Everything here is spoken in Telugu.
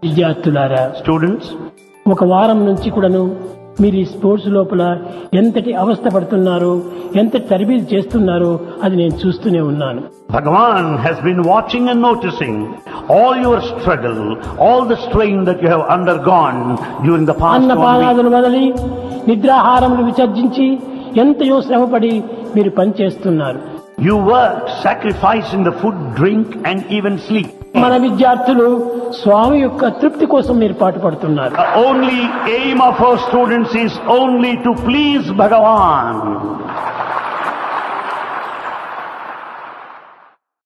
విద్యార్థులారా Students, ఒక వారం నుంచి కూడాను మీరు ఈ స్పోర్ట్స్ లోపల ఎంతటి అవస్థ పడుతున్నారో ఎంత తరబీదు చేస్తున్నారో అది నేను చూస్తూనే ఉన్నాను Bhagavan has been watching and noticing all your struggle, all the strain that you have undergone during the past one week. అన్నపానాదులు Modali నిద్రాహారములు విసర్జించి ఎంతయో శ్రమపడి మీరు పనిచేస్తున్నారు You worked, sacrificing the food, drink and even sleep. మన విద్యార్థులు స్వామి యొక్క తృప్తి కోసం మీరు పాటుపడుతున్నారు The only aim of our students is only to please Bhagavan.